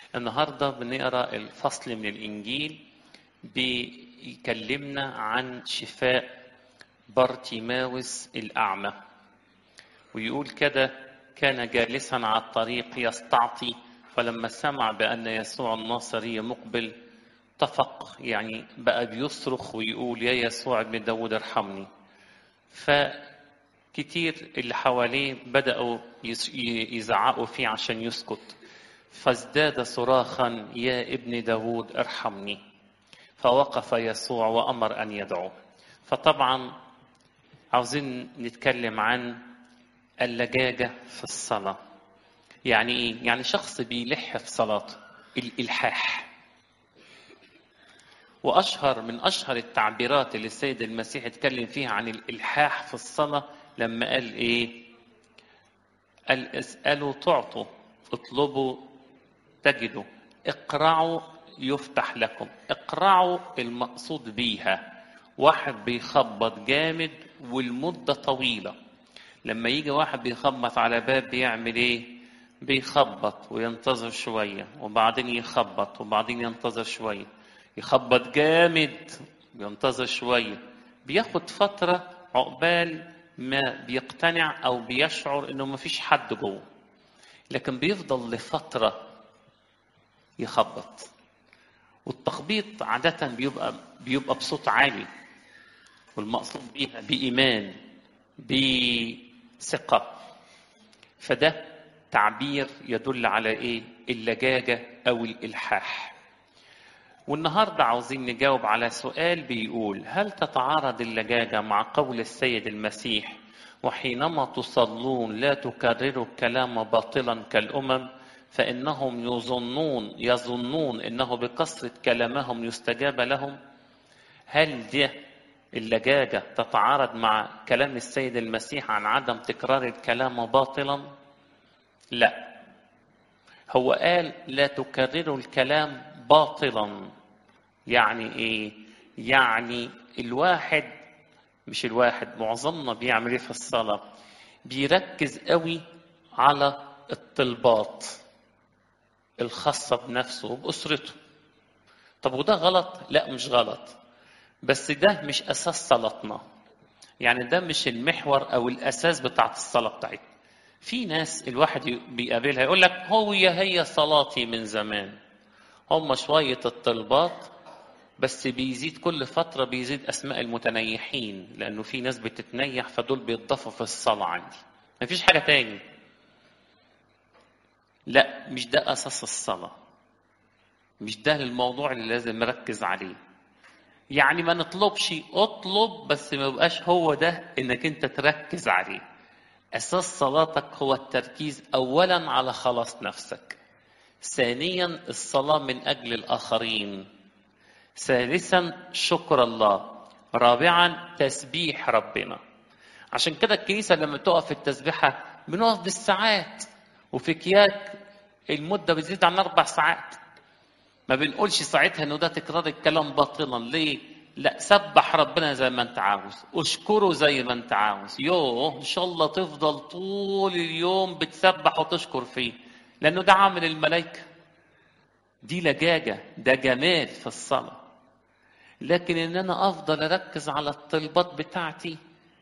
النهارده بنقرا الفصل من الانجيل بيكلمنا عن شفاء بارتيماوس الاعمى ويقول كده كان جالسا على الطريق يستعطي فلما سمع بان يسوع الناصري مقبل طفق يعني بقى بيصرخ ويقول يا يسوع ابن داود ارحمني فكتير اللي حواليه بدأوا يزعقوا فيه عشان يسكت فازداد صراخا يا ابن داود ارحمني فوقف يسوع وأمر أن يدعو فطبعا عاوزين نتكلم عن اللجاجة في الصلاة يعني إيه؟ يعني شخص بيلح في صلاته الإلحاح وأشهر من أشهر التعبيرات اللي السيد المسيح اتكلم فيها عن الإلحاح في الصلاة لما قال إيه؟ قال اسألوا تعطوا اطلبوا تجدوا اقرعوا يفتح لكم اقرعوا المقصود بيها واحد بيخبط جامد والمدة طويلة لما يجي واحد بيخبط على باب بيعمل ايه بيخبط وينتظر شوية وبعدين يخبط وبعدين ينتظر شوية يخبط جامد وينتظر شوية بياخد فترة عقبال ما بيقتنع أو بيشعر إنه مفيش حد جوه لكن بيفضل لفترة يخبط والتخبيط عادة بيبقى بيبقى بصوت عالي والمقصود بيها بإيمان بثقة فده تعبير يدل على إيه؟ اللجاجة أو الإلحاح والنهاردة عاوزين نجاوب على سؤال بيقول هل تتعارض اللجاجة مع قول السيد المسيح وحينما تصلون لا تكرروا الكلام باطلا كالأمم فإنهم يظنون يظنون أنه بكثرة كلامهم يستجاب لهم هل دي اللجاجة تتعارض مع كلام السيد المسيح عن عدم تكرار الكلام باطلا لا هو قال لا تكرروا الكلام باطلا يعني ايه يعني الواحد مش الواحد معظمنا بيعمل ايه في الصلاة بيركز قوي على الطلبات الخاصة بنفسه وبأسرته طب وده غلط؟ لا مش غلط بس ده مش أساس صلاتنا يعني ده مش المحور أو الأساس بتاعت الصلاة بتاعتنا في ناس الواحد بيقابلها يقول لك هو هي صلاتي من زمان هم شوية الطلبات بس بيزيد كل فترة بيزيد أسماء المتنيحين لأنه في ناس بتتنيح فدول بيتضافوا في الصلاة عندي مفيش حاجة تاني لا مش ده أساس الصلاة مش ده الموضوع اللي لازم نركز عليه يعني ما نطلبش اطلب بس ما يبقاش هو ده انك انت تركز عليه اساس صلاتك هو التركيز اولا على خلاص نفسك ثانيا الصلاه من اجل الاخرين ثالثا شكر الله رابعا تسبيح ربنا عشان كده الكنيسه لما تقف في التسبيحه بنقف بالساعات وفي كياك المده بتزيد عن اربع ساعات ما بنقولش ساعتها انه ده تكرار الكلام باطلا ليه؟ لا سبح ربنا زي ما انت عاوز اشكره زي ما انت عاوز يوه ان شاء الله تفضل طول اليوم بتسبح وتشكر فيه لانه ده عامل الملائكه دي لجاجه ده جمال في الصلاه لكن ان انا افضل اركز على الطلبات بتاعتي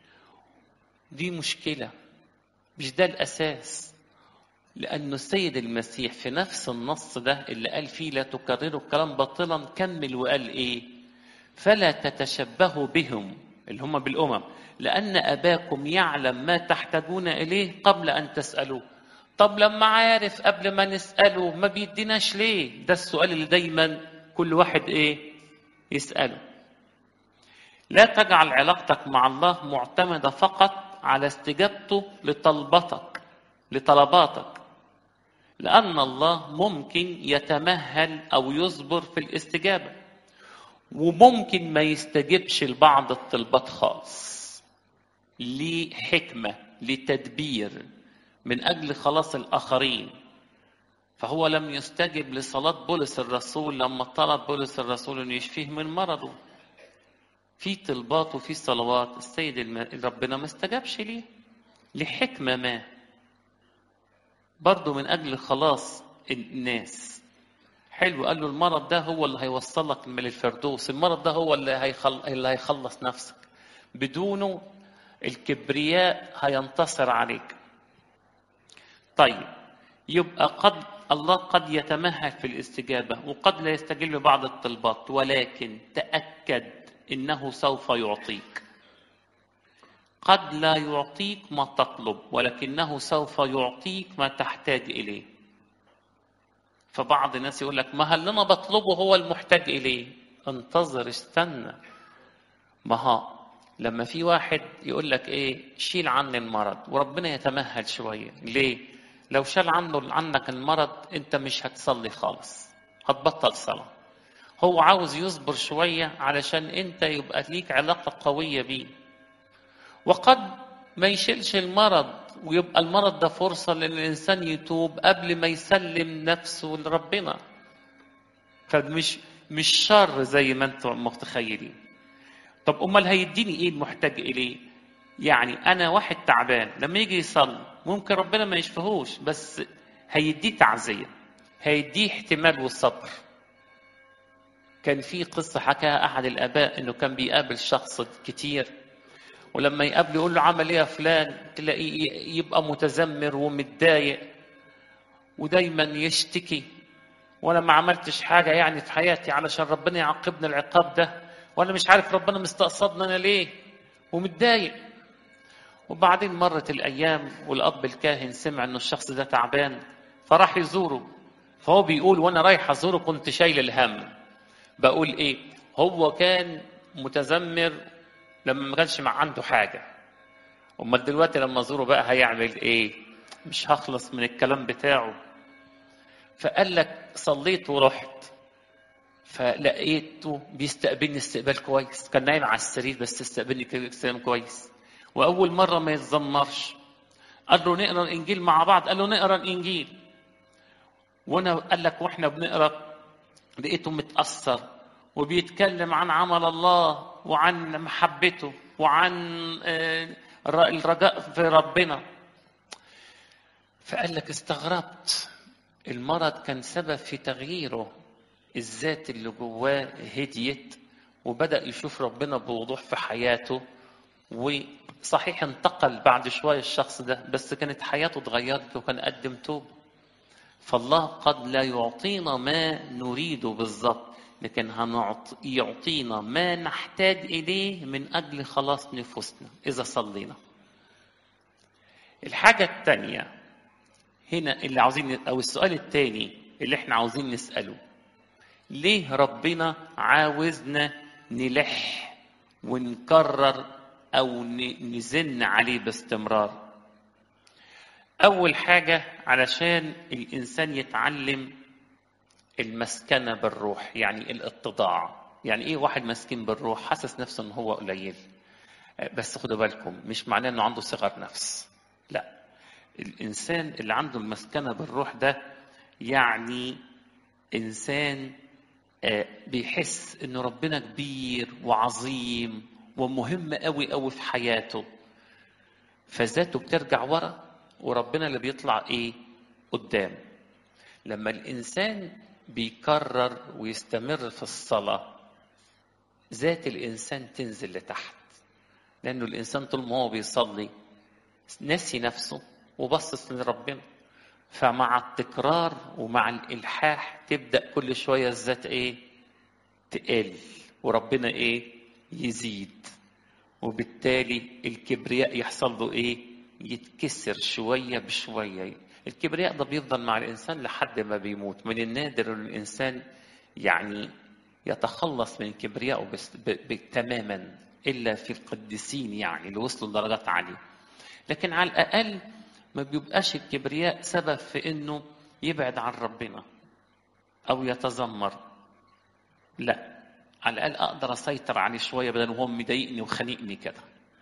دي مشكله مش ده الاساس لأن السيد المسيح في نفس النص ده اللي قال فيه لا تكرروا الكلام باطلا كمل وقال إيه؟ فلا تتشبهوا بهم اللي هم بالأمم لأن أباكم يعلم ما تحتاجون إليه قبل أن تسألوه طب لما عارف قبل ما نسأله ما بيديناش ليه؟ ده السؤال اللي دايما كل واحد إيه؟ يسأله لا تجعل علاقتك مع الله معتمدة فقط على استجابته لطلبتك لطلباتك لأن الله ممكن يتمهل أو يصبر في الاستجابة وممكن ما يستجبش لبعض الطلبات خالص ليه حكمة لتدبير من أجل خلاص الآخرين فهو لم يستجب لصلاة بولس الرسول لما طلب بولس الرسول أن يشفيه من مرضه في طلبات وفي صلوات السيد الم... ربنا ما استجابش ليه لحكمة ما برضه من أجل خلاص الناس حلو قال له المرض ده هو اللي هيوصلك للفردوس المرض ده هو اللي, هيخل... اللي هيخلص نفسك بدونه الكبرياء هينتصر عليك طيب يبقى قد الله قد يتمهل في الاستجابة وقد لا يستجيب بعض الطلبات ولكن تأكد إنه سوف يعطيك قد لا يعطيك ما تطلب ولكنه سوف يعطيك ما تحتاج إليه فبعض الناس يقول لك ما هل أنا بطلبه هو المحتاج إليه انتظر استنى ما ها لما في واحد يقول لك ايه شيل عني المرض وربنا يتمهل شويه ليه لو شال عنه عنك المرض انت مش هتصلي خالص هتبطل صلاه هو عاوز يصبر شويه علشان انت يبقى ليك علاقه قويه بيه وقد ما يشيلش المرض ويبقى المرض ده فرصه لان الانسان يتوب قبل ما يسلم نفسه لربنا فمش مش شر زي ما انتم متخيلين طب امال هيديني ايه المحتاج اليه يعني انا واحد تعبان لما يجي يصلي ممكن ربنا ما يشفهوش بس هيديه تعزيه هيديه احتمال والصبر كان في قصة حكاها أحد الآباء إنه كان بيقابل شخص كتير ولما يقابله يقول له عمل إيه يا فلان تلاقيه يبقى متذمر ومتضايق ودايما يشتكي وأنا ما عملتش حاجة يعني في حياتي علشان ربنا يعاقبنا العقاب ده وأنا مش عارف ربنا مستقصدنا أنا ليه ومتضايق وبعدين مرت الأيام والأب الكاهن سمع إنه الشخص ده تعبان فراح يزوره فهو بيقول وأنا رايح أزوره كنت شايل الهم بقول إيه هو كان متذمر لما ما كانش مع عنده حاجة أمال دلوقتي لما أزوره بقى هيعمل إيه مش هخلص من الكلام بتاعه فقال لك صليت ورحت فلقيته بيستقبلني استقبال كويس كان نايم على السرير بس استقبلني استقبال كويس واول مره ما يتذمرش قال له نقرا الانجيل مع بعض قال له نقرا الانجيل وانا قال لك واحنا بنقرا لقيته متاثر وبيتكلم عن عمل الله وعن محبته وعن الرجاء في ربنا فقال لك استغربت المرض كان سبب في تغييره الذات اللي جواه هديت وبدأ يشوف ربنا بوضوح في حياته وصحيح انتقل بعد شوية الشخص ده بس كانت حياته اتغيرت وكان قدم توبة فالله قد لا يعطينا ما نريده بالظبط لكن يعطينا ما نحتاج إليه من أجل خلاص نفوسنا إذا صلينا الحاجة الثانية هنا اللي عاوزين أو السؤال الثاني اللي احنا عاوزين نسأله ليه ربنا عاوزنا نلح ونكرر او نزن عليه باستمرار اول حاجه علشان الانسان يتعلم المسكنه بالروح يعني الاتضاع يعني ايه واحد مسكين بالروح حاسس نفسه ان هو قليل بس خدوا بالكم مش معناه انه عنده صغر نفس لا الانسان اللي عنده المسكنه بالروح ده يعني انسان بيحس انه ربنا كبير وعظيم ومهم قوي قوي في حياته فذاته بترجع ورا وربنا اللي بيطلع ايه قدام لما الانسان بيكرر ويستمر في الصلاه ذات الانسان تنزل لتحت لانه الانسان طول ما هو بيصلي ناسي نفسه وبصص لربنا فمع التكرار ومع الالحاح تبدا كل شويه الذات ايه تقل وربنا ايه يزيد وبالتالي الكبرياء يحصل له ايه يتكسر شويه بشويه الكبرياء ده بيفضل مع الانسان لحد ما بيموت من النادر ان الانسان يعني يتخلص من كبريائه تماما الا في القديسين يعني اللي وصلوا لدرجات عاليه لكن على الاقل ما بيبقاش الكبرياء سبب في انه يبعد عن ربنا او يتذمر لا على الاقل اقدر اسيطر عليه شويه بدل وهو مضايقني وخانقني كده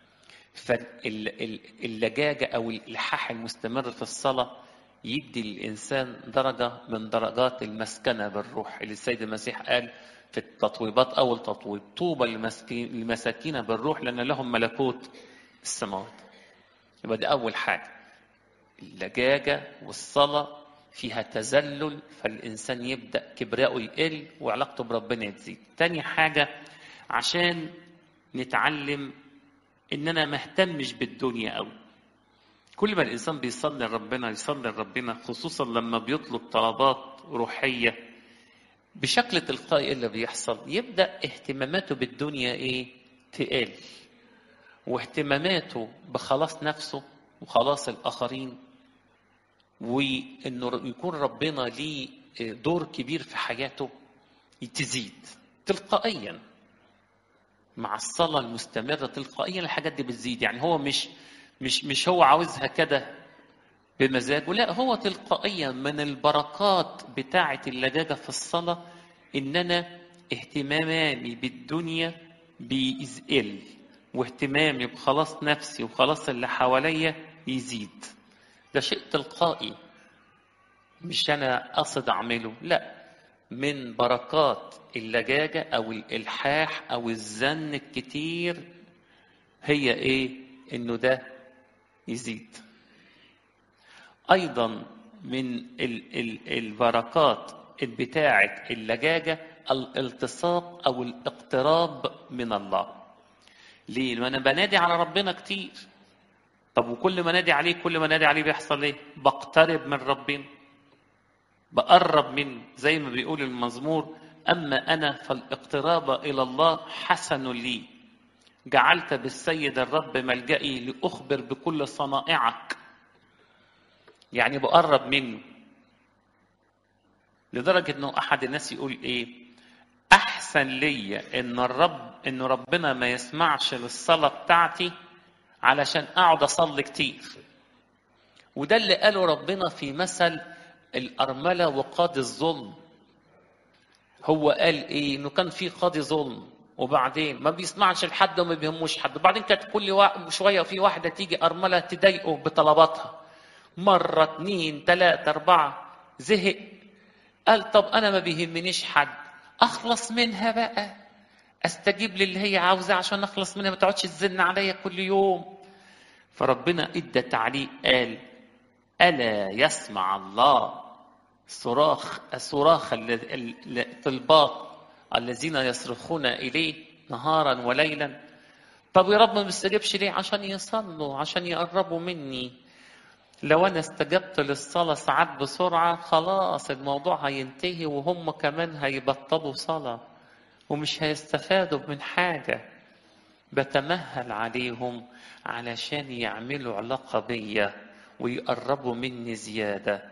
فاللجاجه او الالحاح المستمر في الصلاه يدي الانسان درجه من درجات المسكنه بالروح اللي السيد المسيح قال في التطويبات اول تطويب طوبى للمساكين بالروح لان لهم ملكوت السماوات يبقى دي اول حاجه اللجاجه والصلاه فيها تذلل فالإنسان يبدأ كبرياءه يقل وعلاقته بربنا تزيد تاني حاجة عشان نتعلم إن أنا ما اهتمش بالدنيا أوي كل ما الإنسان بيصلي لربنا يصلي لربنا خصوصا لما بيطلب طلبات روحية بشكل تلقائي اللي بيحصل يبدأ اهتماماته بالدنيا إيه تقل واهتماماته بخلاص نفسه وخلاص الآخرين وإنه يكون ربنا ليه دور كبير في حياته تزيد تلقائيا مع الصلاة المستمرة تلقائيا الحاجات دي بتزيد يعني هو مش مش مش هو عاوزها كده بمزاجه لا هو تلقائيا من البركات بتاعة اللجاجة في الصلاة إن أنا اهتمامي بالدنيا بيقل واهتمامي بخلاص نفسي وخلاص اللي حواليا يزيد ده شيء تلقائي مش أنا قصد أعمله لا من بركات اللجاجة أو الإلحاح أو الزن الكتير هي إيه؟ إنه ده يزيد أيضا من ال ال البركات بتاعة اللجاجة الالتصاق أو الاقتراب من الله ليه؟ لأن أنا بنادي على ربنا كتير طب وكل ما نادي عليه كل ما نادي عليه بيحصل ايه؟ بقترب من ربنا بقرب منه زي ما بيقول المزمور أما أنا فالاقتراب إلى الله حسن لي جعلت بالسيد الرب ملجئي لأخبر بكل صنائعك يعني بقرب منه لدرجة أنه أحد الناس يقول إيه أحسن لي إن الرب إن ربنا ما يسمعش للصلاة بتاعتي علشان أقعد أصلي كتير وده اللي قاله ربنا في مثل الأرملة وقاضي الظلم هو قال إيه إنه كان في قاضي ظلم وبعدين ما بيسمعش لحد وما بيهموش حد وبعدين كانت كل شوية في واحدة تيجي أرملة تضايقه بطلباتها مرة اتنين تلاتة أربعة زهق قال طب أنا ما بيهمنيش حد أخلص منها بقى أستجيب للي هي عاوزاه عشان أخلص منها ما تقعدش تزن عليا كل يوم فربنا ادى تعليق قال ألا يسمع الله صراخ صراخ الطلبات الذين يصرخون إليه نهارا وليلا طب يا رب ما بيستجيبش ليه عشان يصلوا عشان يقربوا مني لو انا استجبت للصلاة ساعات بسرعة خلاص الموضوع هينتهي وهم كمان هيبطلوا صلاة ومش هيستفادوا من حاجة بتمهل عليهم علشان يعملوا علاقة بيا ويقربوا مني زيادة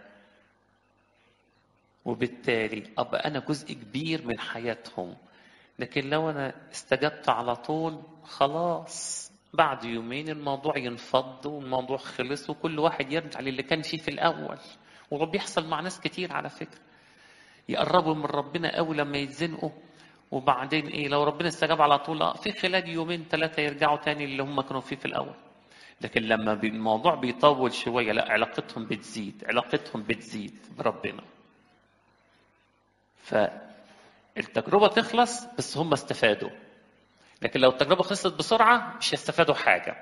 وبالتالي أبقى أنا جزء كبير من حياتهم لكن لو أنا استجبت على طول خلاص بعد يومين الموضوع ينفض والموضوع خلص وكل واحد يرجع للي كان فيه في الأول وده بيحصل مع ناس كتير على فكرة يقربوا من ربنا قوي لما يتزنقوا وبعدين ايه لو ربنا استجاب على طول اه في خلال يومين ثلاثة يرجعوا تاني اللي هم كانوا فيه في الأول لكن لما الموضوع بيطول شوية لا علاقتهم بتزيد علاقتهم بتزيد بربنا فالتجربة تخلص بس هم استفادوا لكن لو التجربة خلصت بسرعة مش هيستفادوا حاجة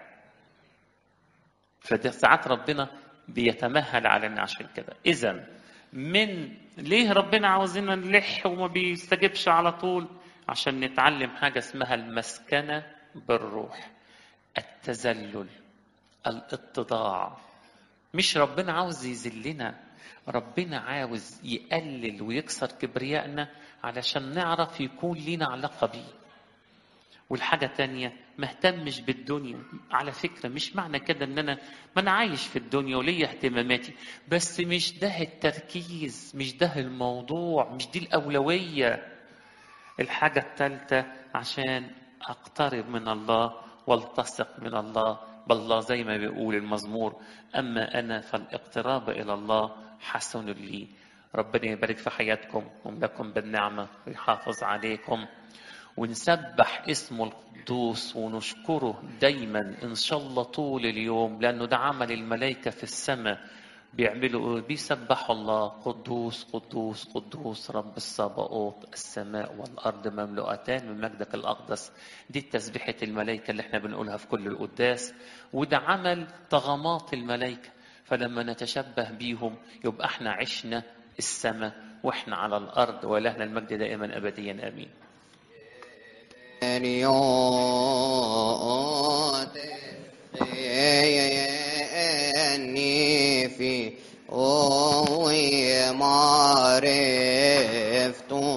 فساعات ربنا بيتمهل علينا عشان كده إذا من ليه ربنا عاوزنا نلح وما بيستجبش على طول عشان نتعلم حاجة اسمها المسكنة بالروح التذلل الاتضاع مش ربنا عاوز يذلنا ربنا عاوز يقلل ويكسر كبريائنا علشان نعرف يكون لينا علاقة بيه والحاجة تانية ما اهتمش بالدنيا على فكرة مش معنى كده ان انا ما انا عايش في الدنيا وليا اهتماماتي بس مش ده التركيز مش ده الموضوع مش دي الأولوية الحاجة الثالثة عشان أقترب من الله والتصق من الله بالله زي ما بيقول المزمور أما أنا فالاقتراب إلى الله حسن لي ربنا يبارك في حياتكم ويملكم بالنعمة ويحافظ عليكم ونسبح اسمه القدوس ونشكره دايما ان شاء الله طول اليوم لانه ده عمل الملائكه في السماء بيعملوا بيسبحوا الله قدوس قدوس قدوس رب الصباؤوت السماء والارض مملوءتان من مجدك الاقدس دي تسبيحه الملائكه اللي احنا بنقولها في كل القداس وده عمل طغمات الملائكه فلما نتشبه بيهم يبقى احنا عشنا السماء واحنا على الارض ولهنا المجد دائما ابديا امين اني في او معرفت